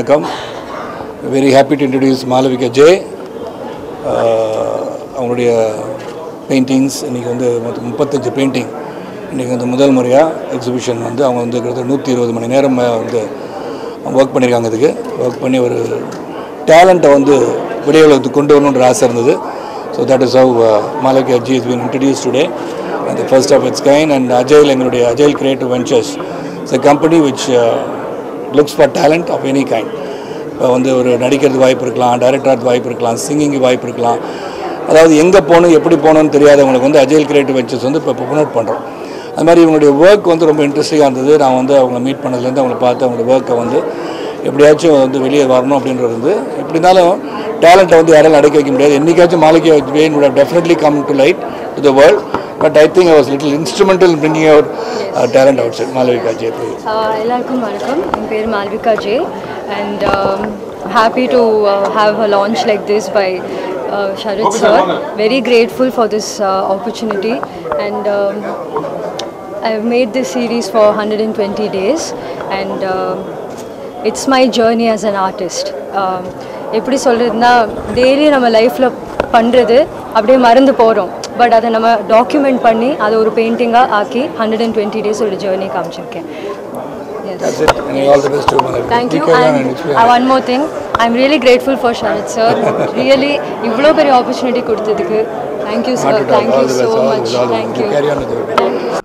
வணக்கம் very happy to introduce Malavika J அவங்களுடைய paintings இன்றைக்கி வந்து மொத்தம் முப்பத்தஞ்சு பெயிண்டிங் இன்றைக்கி வந்து முதல் முறையாக எக்ஸிபிஷன் வந்து அவங்க வந்து கிட்டத்தட்ட நூற்றி இருபது மணி நேரம் அஹ், வந்து ஒர்க் பண்ணியிருக்காங்க இதுக்கு ஒர்க் பண்ணி ஒரு டேலண்ட்டை வந்து வெளி உலகத்துக்கு கொண்டு வரணுன்ற ஆசை இருந்தது so that is how Malavika ji is been introduce today அந்த first of its kind and agile எங்களுடைய agile creative ventures it's a company which looks for talent of any kind இப்போ வந்து ஒரு நடிக்கிறது வாய்ப்பு இருக்கலாம் டைரக்டர் வாய்ப்பு இருக்கலாம் சிங்கிங் வாய்ப்பு இருக்கலாம் அதாவது எங்கே போகணும் எப்படி போகணும்னு தெரியாதவங்களுக்கு வந்து அஜயல் கிரியேட்டிவ் வெஞ்சர்ஸ் வந்து இப்போ ப்ரொமோட் பண்ணுறோம் அது மாதிரி இவங்களுடைய ஒர்க் வந்து ரொம்ப இன்ட்ரெஸ்டிங்காக இருந்தது நான் வந்து அவங்கள மீட் பண்ணதுலேருந்து அவங்கள பார்த்து அவங்களோட ஒர்க்கை வந்து எப்படியாச்சும் வந்து வெளியே வரணும் அப்படின்றது வந்து எப்படி இருந்தாலும் டேலண்ட்டை வந்து யாராலும் அடக்கி வைக்க முடியாது என்றைக்காச்சும் மாளிகை வெயின் would have definitely come to light to the world but I think I was little instrumental in bringing out uh, talent outside Malavika J ah எல்லாருக்கும் வணக்கம் என் பேர் Malavika J and happy to have a launch like this by Sharath sir very grateful for this opportunity and I have made this series for hundred and twenty days and it's my journey as an artist எப்படி சொல்கிறதுனா daily நம்ம லைஃப்பில் பண்ணுறது அப்படியே மறந்து போகிறோம் but அதை நம்ம டாக்குமெண்ட் பண்ணி அதை ஒரு பெயிண்டிங்காக ஆக்கி ஹண்ட்ரட் அண்ட் டுவெண்ட்டி டேஸ் ஒரு ஜேர்னி காமிச்சிருக்கேன் That's it. And all the best to Malavika. Thank you You carry on and and explain. One more thing I am really grateful for Sharath sir really இவ்வளோ பெரிய opportunity கொடுத்ததுக்கு thank you Not sir at all. Thank you All the so best. All the much best. All the best. Thank You you carry on with your